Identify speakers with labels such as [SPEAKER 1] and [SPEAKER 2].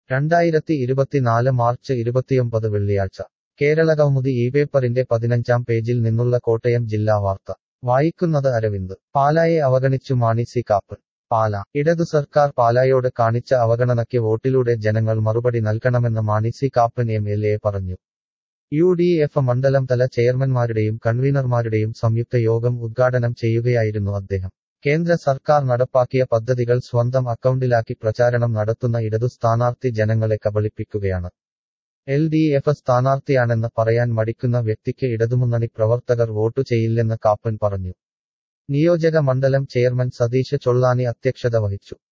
[SPEAKER 1] രണ്ടായിരത്തി ഇരുപത്തിനാല് മാർച്ച് ഇരുപത്തിയൊമ്പത് വെള്ളിയാഴ്ച കേരളകൗമുദി ഈ പേപ്പറിന്റെ പതിനഞ്ചാം പേജിൽ നിന്നുള്ള കോട്ടയം ജില്ലാ വാർത്ത വായിക്കുന്നത് അരവിന്ദ് പാലായെ അവഗണിച്ചു മാണി സി കാപ്പൻ പാല ഇടതു സർക്കാർ പാലായോട് കാണിച്ച അവഗണനയ്ക്ക് വോട്ടിലൂടെ ജനങ്ങൾ മറുപടി നൽകണമെന്ന് Mani C Kappan M L A പറഞ്ഞു യു ഡി എഫ് മണ്ഡലം തല ചെയർമാൻമാരുടെയും കൺവീനർമാരുടെയും സംയുക്ത യോഗം ഉദ്ഘാടനം ചെയ്യുകയായിരുന്നു അദ്ദേഹം കേന്ദ്ര സർക്കാർ നടപ്പാക്കിയ പദ്ധതികൾ സ്വന്തം അക്കൗണ്ടിലാക്കി പ്രചാരണം നടത്തുന്ന ഇടതു സ്ഥാനാർത്ഥി ജനങ്ങളെ കബളിപ്പിക്കുകയാണ് എൽ ഡി എഫ് സ്ഥാനാർത്ഥിയാണെന്ന് പറയാൻ മടിക്കുന്ന വ്യക്തിക്ക് ഇടതുമുന്നണി പ്രവർത്തകർ വോട്ടു ചെയ്യില്ലെന്ന് കാപ്പൻ പറഞ്ഞു നിയോജക മണ്ഡലം ചെയർമാൻ സതീഷ് ചൊള്ളാനി അധ്യക്ഷത വഹിച്ചു